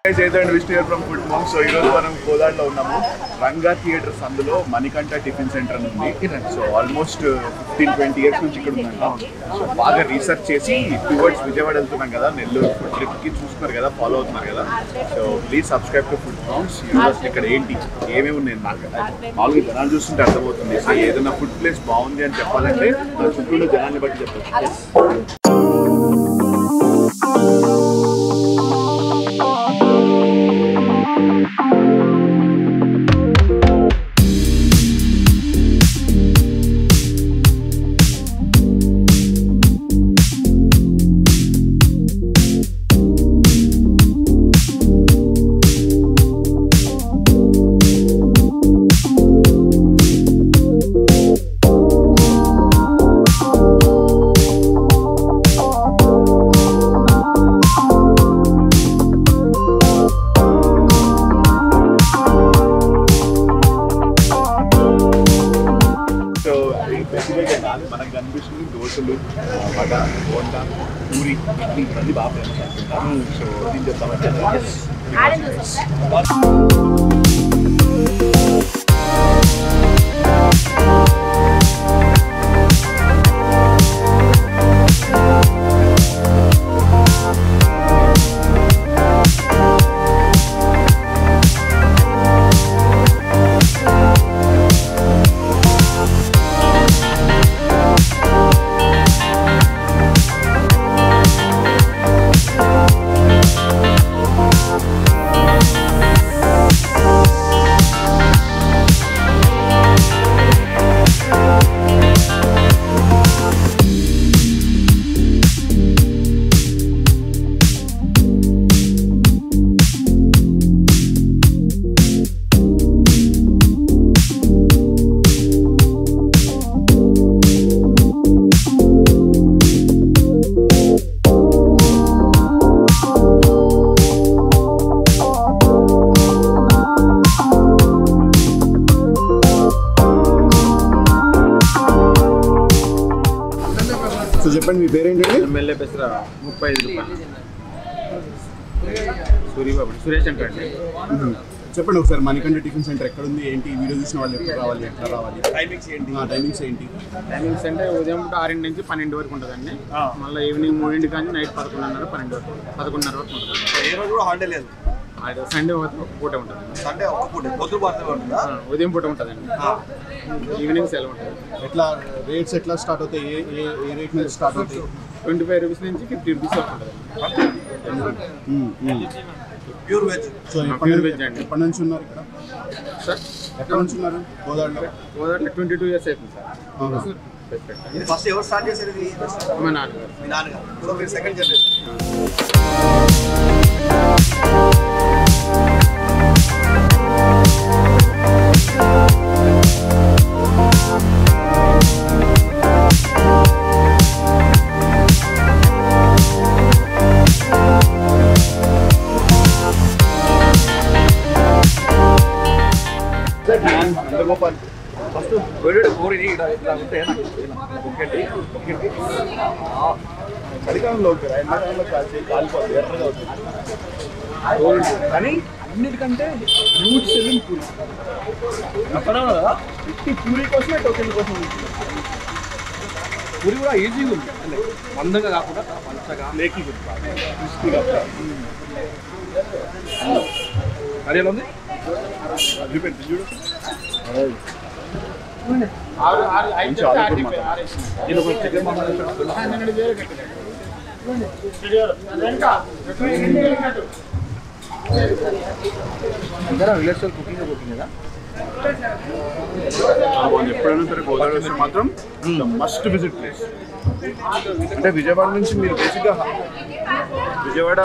చేతండి Vishnu from food mom so ఈ రోజు మనం కోదాడలో ఉన్నాము రంగా థియేటర్స్ అందులో మణికంఠ టిఫిన్ సెంటర్ అని ఉంది so almost fifteen twenty years నుంచి ఇక్కడ ఉందంట సో బాగా రీసెర్చ్ చేసి టువర్డ్స్ విజయవాడ వెళ్తున్నాం కదా నెల్లూరు ఫుడ్ ట్రిప్ కి చూస్తున్నారు కదా ఫాలో అవుతున్నారు కదా so please subscribe to food moms అసలు ఇక్కడ ఏంటి ఏమేమి ఉన్నాయి నాకు మామూలుగా జనాలు చూస్తుంటే అర్థమవుతుంది సో ఏదైనా ఫుడ్ ప్లేస్ బాగుంది అని చెప్పాలంటే మన చుట్టూ ఉన్న జనాన్ని బట్టి చెప్పచ్చు సో బేసిక్గా మనకు కనిపిస్తుంది దోశలు వడ బోండా పూరి ఇడ్లీ ఇవన్నీ బాగా ఫేమస్ అనుకుంటా సో దీని చెప్తామంటే సో చెప్పండి మీ పేరేంటండి ఎమ్మెల్యే పెసర ముప్పై ఐదు రూపాయలు సూర్యబాబు సురేష్ అంటే అండి చెప్పండి ఒకసారి మణికంఠ టిఫిన్ సెంటర్ ఎక్కడ ఉంది ఏంటి ఈ వీడియో చూసిన వాళ్ళు ఎప్పుడు రావాలి ఎట్లా రావాలి టైమింగ్స్ ఏంటి టైమింగ్స్ ఏంటి టైమింగ్స్ అంటే ఉదయం పూట ఆరింటి నుంచి పన్నెండు వరకు ఉంటుందండి మళ్ళీ ఈవినింగ్ మూడింటి కానీ నైట్ పదకొండున్నర పన్నెండు వరకు పదకొండున్నర వరకు ఉంటుంది ఏ రోజు కూడా హాలిడే లేదు అది సండే ఒక పూట ఉంటుందండి సండే ఒక్క పూట పొద్దు మాత్రమే ఉంటుందా ఆ, ఉదయం పూట ఉంటుందండి ఈవినింగ్ సెలవు ఉంటుంది ఎట్లా రేట్స్ ఎట్లా స్టార్ట్ అవుతాయి ఏ ఏ ఏ రేట్ నుంచి స్టార్ట్ అవుతాయి ట్వంటీ ఫైవ్ రూపీస్ నుంచి ఫిఫ్టీ రూపీస్ వరకు ఉంటుందండి ప్యూర్ వెజ్ సో ఎప్పటి Pure నుంచి veg అండి. ఎప్పటి నుంచి ఉన్నారు ఇక్కడ సార్ ఎక్కడ నుంచి ఉన్నారు గోదావరిలో గోదావరిలో ట్వంటీ టూ ఇయర్స్ అవుతుంది సార్ ఆహా. ఇది ఫస్ట్ ఎవరు స్టార్ట్ చేశారు ఇది మా నాన్నగారు మీ నాన్నగారు సో మీరు సెకండ్ జనరేషన్ నందగోపాల్ ఫస్ట్ వేడి కోరిని ఇక్కడ ఇట్లా ఉంటే ఒకటి ఒకటి చలికాలంలో ఉంటుంది ఎండాకాలంలో కాల్చి కాలిపోతుంది ఎర్రగా అవుతుంది కానీ అన్నిటికంటే హ్యూజ్ సెల్లింగ్ పూరి అక్కడ కదా ఇట్టి పూరి కోసమే టోకెన్ కోసం ఉంటుంది. పూరి కూడా ఈజీగా ఉంది అంటే మందంగా కాకుండా మంచగా లేకి క్రిస్పీగా అది ఎలా ఉంది అది పెట్టి చూడు ఆరు ఆరు ఐదు కొంచెం ఆలు ఆరు కూడా ఆరు దీని ఒక చికెన్ మసాలా పన్నెండు వేలు కట్టింది అందరూ విలేజ్ కుకింగ్ కుకింగ్ కదా వాళ్ళు ఎప్పుడైనా సరే గోదావరి వస్తే మాత్రం మస్ట్ విజిట్ ప్లేస్ అంటే విజయవాడ నుంచి మీరు బేసిక్గా విజయవాడ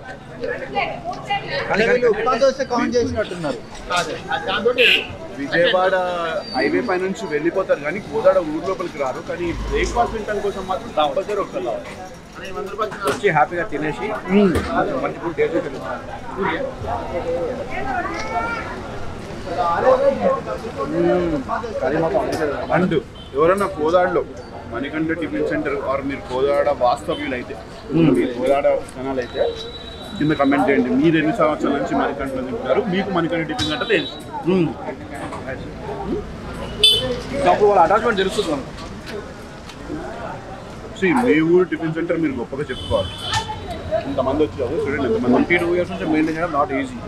విజయవాడ హైవే పై నుంచి వెళ్ళిపోతారు కానీ గోదావరి ఊరు లోపలికి రారు కానీ బ్రేక్ఫాస్ట్ తినడం కోసం మాత్రం కంపల్సరీ ఒకసారి రావాలి వచ్చి హ్యాపీగా తినేసి మంచి ఫుడ్ టేస్ట్ తెలుస్తుంది కర్రీ మాత్రం అనిపించదు. అండ్ ఎవరన్నా కోదాడలో మణికంఠ టిఫిన్ సెంటర్ ఆర్ మీరు కోదాడ వాస్తవ్యులు అయితే మీరు కోదాడ జనాలు అయితే కింద కమెంట్ చేయండి మీరు ఎన్ని సంవత్సరాల నుంచి మణికంఠలో తింటారు మీకు మణికంఠ టిఫిన్ అంటే తెలుసు అప్పుడు వాళ్ళ అటాచ్మెంట్ తెలుస్తుంది మనకు See, మీ ఊరు టిఫిన్ సెంటర్ మీరు గొప్పగా చెప్పుకోవాలి ఇంతమంది వచ్చారు చూడండి ఎంతమంది ట్వంటీ టూ ఇయర్స్ నుంచి మెయింటైన్ చేయడం not easy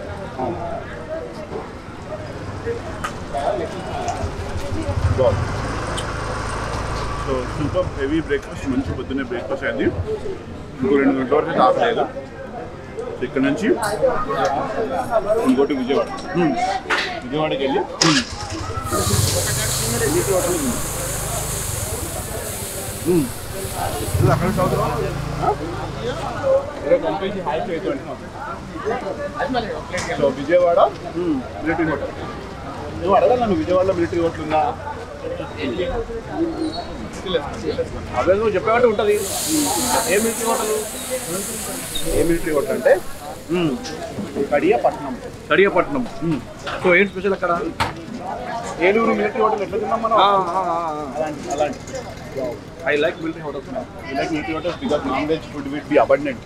so super heavy breakfast మంచి పొద్దున్నే బ్రేక్ఫాస్ట్ అయింది ఇంకో రెండు గంటల వరకు తాగలేదు సో ఇక్కడ నుంచి ఇంకోటి విజయవాడ విజయవాడకి వెళ్ళి నీటి హోటల్ ఉంది. ఇది అక్కడ చదువుతున్నావా? ఆ? ఏదో పంపించి హాయ్ చేయొచ్చు అంటున్నావు. సో విజయవాడ మిలిటరీ హోటల్ నువ్వు అడగాలి నన్ను విజయవాడలో మిలిటరీ హోటల్ ఉందా అదే నువ్వు చెప్పేవాటి ఉంటుంది ఏ మిలిటరీ హోటల్ ఏ మిలిటరీ హోటల్ అంటే కడియపట్నం కడియపట్నం సో ఏం స్పెషల్ అక్కడ ఏలూరు మిలిటరీ హోటల్ ఎట్లా తిన్నాం మనం అలాంటి అలాంటి I like military hotels like military hotels because non veg food will be abundant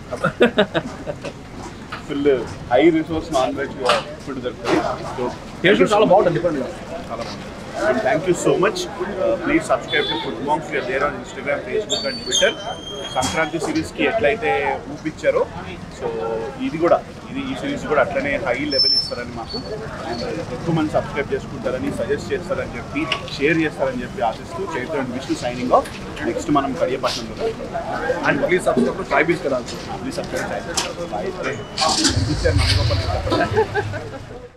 full high resource non veg food దొరుకుతుంది సో టేస్ట్ చాలా బాగుంటుంది డిఫరెంట్గా చాలా బాగుంది thank you so much please subscribe to food moms you're there on Instagram Facebook and Twitter Sankranti సిరీస్కి ఎట్లయితే ఊపిచ్చారో so ఇది కూడా ఇది ఈ సిరీస్ కూడా అట్లనే హై లెవెల్ ఇస్తారని మాకు అండ్ ఎక్కువ మంది సబ్స్క్రైబ్ చేసుకుంటారని సజెస్ట్ చేస్తారని చెప్పి షేర్ చేస్తారని చెప్పి ఆశిస్తూ Chaitra and Vishnu signing off next మనం కడియపట్నంలో and please subscribe to tribes కదా ప్లీజ్ సబ్స్క్రైబ్ చేయండి